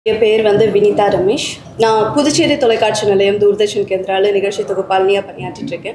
என் பேர் வந்து வினிதா ரமேஷ் நான் புதுச்சேரி தொலைக்காட்சி நிலையம் தூர்தர்ஷன் கேந்திரால நிகழ்ச்சி தொகுப்பாளினியாக பணியாற்றிட்டு இருக்கேன்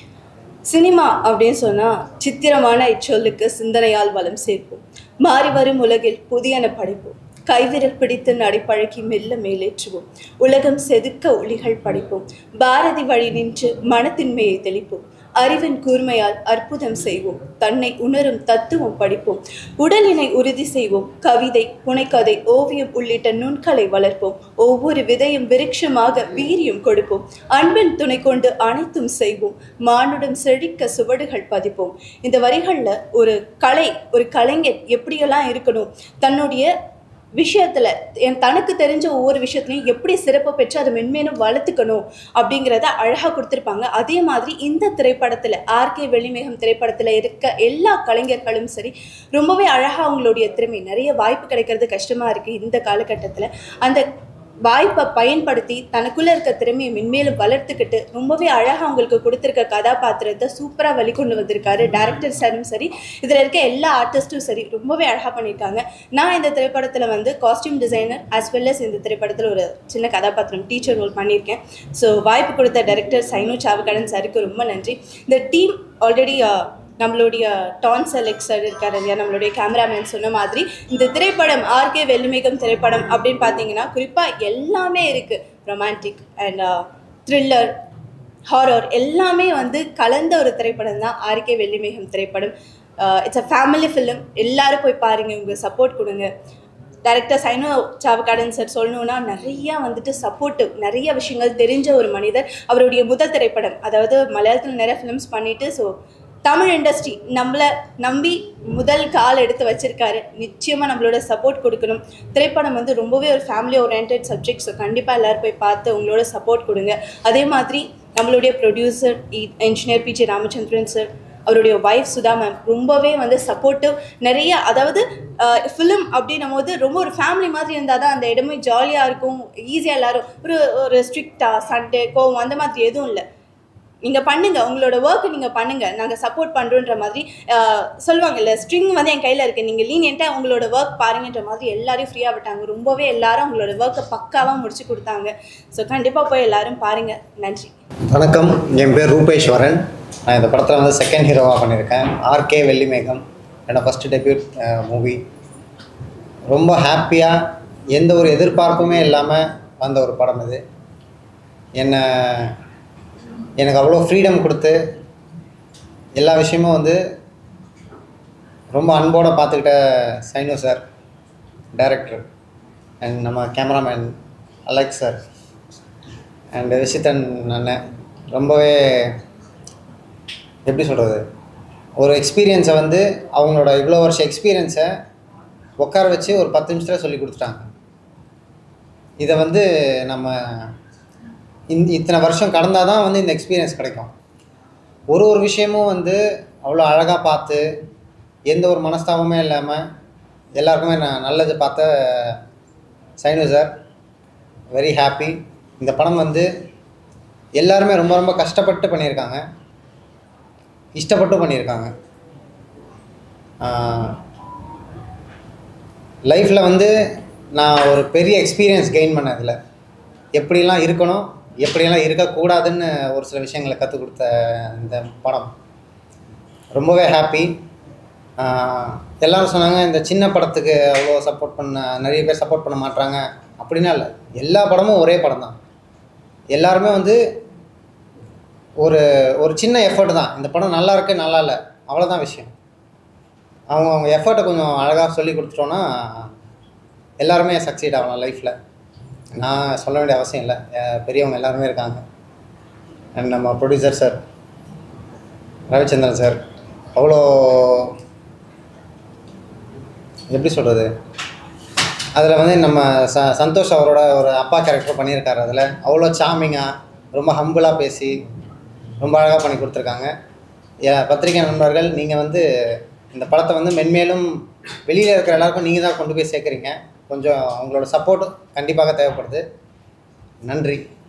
சினிமா அப்படின்னு சொன்னால் சித்திரமான இச்சொல்லுக்கு சிந்தனையால் வளம் சேர்ப்போம் மாறி வரும் உலகில் புதியன படைப்போம் கைவிரல் பிடித்து நடைப்பழக்கி மெல்ல மேலேற்றுவோம் உலகம் செதுக்க ஒளிகள் படைப்போம் பாரதி வழி நின்று மனத்தின்மையை தெளிப்போம் அறிவின் கூர்மையால் அற்புதம் செய்வோம் தன்னை உணரும் தத்துவம் படிப்போம் உடலினை உறுதி செய்வோம் கவிதை புனைக்கதை ஓவியம் உள்ளிட்ட நுண்கலை வளர்ப்போம் ஒவ்வொரு விதையும் விருட்சமாக வீரியம் கொடுப்போம் அன்பின் துணை கொண்டு அனைத்தும் செய்வோம் மானுடம் செழிக்க சுவடுகள் பதிப்போம் இந்த வரிகளில் ஒரு கலை ஒரு கலைஞர் எப்படியெல்லாம் இருக்கணும் தன்னுடைய விஷயத்துல என் தனக்கு தெரிஞ்ச ஒவ்வொரு விஷயத்துலையும் எப்படி சிறப்பு பெற்று அதை மென்மேலும் வளர்த்துக்கணும் அப்படிங்கிறத அழகாக கொடுத்துருப்பாங்க அதே மாதிரி இந்த திரைப்படத்தில் ஆர்கே வெளிமேகம் திரைப்படத்தில் இருக்க எல்லா கலைஞர்களும் சரி ரொம்பவே அழகாக அவங்களுடைய திறமை நிறைய வாய்ப்பு கிடைக்கிறது கஷ்டமாக இருக்குது இந்த காலகட்டத்தில் அந்த வாய்ப்பை பயன்படுத்தி தனக்குள்ளே இருக்க திறமையை மென்மேலும் வளர்த்துக்கிட்டு ரொம்பவே அழகாக அவங்களுக்கு கொடுத்துருக்க கதாபாத்திரத்தை சூப்பராக வெளிக்கொண்டு வந்திருக்காரு டேரக்டர் சாரும் சரி இதில் இருக்க எல்லா ஆர்டிஸ்ட்டும் சரி ரொம்பவே அழகாக பண்ணியிருக்காங்க நான் இந்த திரைப்படத்தில் வந்து costume designer as well as இந்த திரைப்படத்தில் ஒரு சின்ன கதாபாத்திரம் டீச்சர் ரோல் பண்ணியிருக்கேன் ஸோ வாய்ப்பு கொடுத்த டைரக்டர் சைனு சாவகடன் சாருக்கு ரொம்ப நன்றி இந்த டீம் ஆல்ரெடி நம்மளுடைய டான் செலக்ட் சார் இருக்கார் இல்லையா நம்மளுடைய கேமராமேன் சொன்ன மாதிரி இந்த திரைப்படம் ஆர்கே வெள்ளிமிகம் திரைப்படம் அப்படின்னு பார்த்தீங்கன்னா குறிப்பாக எல்லாமே இருக்குது ரொமான்டிக் அண்ட் த்ரில்லர் ஹாரர் எல்லாமே வந்து கலந்த ஒரு திரைப்படம் தான் ஆர்கே வெள்ளிமேகம் திரைப்படம் இட்ஸ் அ ஃபேமிலி ஃபிலிம் எல்லாரும் போய் பாருங்கள் உங்கள் சப்போர்ட் கொடுங்க டைரக்டர் சைனோ சாவகாடன் சார் சொல்லணும்னா நிறையா வந்துட்டு சப்போர்ட்டிவ் நிறைய விஷயங்கள் தெரிஞ்ச ஒரு மனிதர் அவருடைய முதல் திரைப்படம் அதாவது மலையாளத்தில் நிறைய ஃபிலிம்ஸ் பண்ணிட்டு ஸோ தமிழ் இண்டஸ்ட்ரி நம்மளை நம்பி முதல் கால் எடுத்து வச்சிருக்காரு நிச்சயமாக நம்மளோட சப்போர்ட் கொடுக்கணும் திரைப்படம் வந்து ரொம்பவே ஒரு ஃபேமிலி ஓரியன்ட் சப்ஜெக்ட் ஸோ கண்டிப்பாக எல்லோரும் போய் பார்த்து உங்களோட சப்போர்ட் கொடுங்க அதே மாதிரி நம்மளுடைய producer engineer P G Ramachandran sir அவருடைய ஒய்ஃப் சுதா மேம் ரொம்பவே வந்து சப்போர்ட்டிவ் நிறைய அதாவது ஃபிலிம் அப்படின்னும் போது ரொம்ப ஒரு ஃபேமிலி மாதிரி இருந்தால் தான் அந்த இடமே ஜாலியாக இருக்கும் ஈஸியாக எல்லாரும் ஒரு ஒரு ஸ்ட்ரிக்டாக சண்டே கோவம் அந்த மாதிரி எதுவும் இல்லை நீங்கள் பண்ணுங்க உங்களோட ஒர்க்கை நீங்கள் பண்ணுங்க நாங்கள் சப்போர்ட் பண்ணுறோன்ற மாதிரி ஆஹ், சொல்லுவாங்கல்ல ஸ்ட்ரிங் வந்து என் கையில் இருக்குது நீங்கள் லீனியண்ட்டாக உங்களோட ஒர்க் பாருங்கன்ற மாதிரி எல்லாரையும் ஃப்ரீயாக விட்டாங்க ரொம்பவே எல்லாரும் அவங்களோட ஒர்க்கை பக்காவாக முடிச்சு கொடுத்தாங்க ஸோ கண்டிப்பாக போய் எல்லாரும் பாருங்கள் நன்றி வணக்கம் என் பேர் ரூபேஸ்வரன் நான் இந்த படத்தில் வந்து செகண்ட் ஹீரோவாக பண்ணியிருக்கேன் ஆர்கே வெள்ளிமேகம் என்னோடய ஃபஸ்ட்டு டெபியூட் மூவி ரொம்ப ஹாப்பியாக எந்த ஒரு எதிர்பார்ப்புமே இல்லாமல் வந்த ஒரு படம் இது என்னை எனக்கு அவ்வளோ ஃப்ரீடம் கொடுத்து எல்லா விஷயமும் வந்து ரொம்ப அன்போடு பார்த்துக்கிட்ட சைனோ சார் டைரக்டர் அண்ட் நம்ம cameraman Alex sir and Visithan அண்ணன் ரொம்பவே எப்படி சொல்கிறது ஒரு எக்ஸ்பீரியன்ஸை வந்து அவங்களோட இவ்வளோ வருஷம் எக்ஸ்பீரியன்ஸை உட்கார வச்சு ஒரு பத்து நிமிஷத்தில் சொல்லி கொடுத்துட்டாங்க இதை வந்து நம்ம இந்த இத்தனை வருஷம் கடந்தால் தான் வந்து இந்த எக்ஸ்பீரியன்ஸ் கிடைக்கும் ஒரு ஒரு விஷயமும் வந்து அவ்வளோ அழகாக பார்த்து எந்த ஒரு மனஸ்தாபமே இல்லாமல் எல்லாருக்குமே நான் நல்லது பார்த்த சைனு சார் வெரி ஹாப்பி இந்த படம் வந்து எல்லாருமே ரொம்ப ரொம்ப கஷ்டப்பட்டு பண்ணியிருக்காங்க இஷ்டப்பட்டு பண்ணியிருக்காங்க லைஃப்பில் வந்து நான் ஒரு பெரிய எக்ஸ்பீரியன்ஸ் கெயின் பண்ணதில் எப்படிலாம் இருக்கணும் எப்படியெல்லாம் இருக்கக்கூடாதுன்னு ஒரு சில விஷயங்களை கற்றுக் கொடுத்த இந்த படம் ரொம்பவே ஹாப்பி எல்லாரும் சொன்னாங்க இந்த சின்ன படத்துக்கு அவ்வளோ சப்போர்ட் பண்ண நிறைய பேர் சப்போர்ட் பண்ண மாட்டாங்க அப்படின்னா இல்லை எல்லா படமும் ஒரே படம் தான் எல்லாருமே வந்து ஒரு ஒரு சின்ன எஃபர்ட் தான் இந்த படம் நல்லா இருக்கு நல்லா இல்லை அவ்வளோதான் விஷயம் அவங்க அவங்க எஃபர்ட்டை கொஞ்சம் அழகாக சொல்லி கொடுத்துட்டோன்னா எல்லாருமே சக்சீட் ஆகலாம் லைஃப்பில் நான் சொல்ல வேண்டிய அவசியம் இல்லை அஹ் பெரியவங்க எல்லாருமே இருக்காங்க அண்ட் நம்ம ப்ரொடியூசர் சார் ரவிச்சந்திரன் சார் அவ்வளோ எப்படி சொல்கிறது அதில் வந்து நம்ம ச சந்தோஷ் அவரோட ஒரு அப்பா கேரக்டர் பண்ணியிருக்காரு அதில் அவ்வளோ சாமிங்காக ரொம்ப ஹம்பிளாக பேசி ரொம்ப அழகாக பண்ணி கொடுத்துருக்காங்க ஏ- பத்திரிகை நண்பர்கள் நீங்கள் வந்து இந்த படத்தை வந்து மென்மேலும் வெளியில் இருக்கிற எல்லாருக்கும் நீங்கள் தான் கொண்டு போய் சேர்க்குறீங்க கொஞ்சம் உங்களோட சப்போர்ட் கண்டிப்பாக தேவைப்படுது நன்றி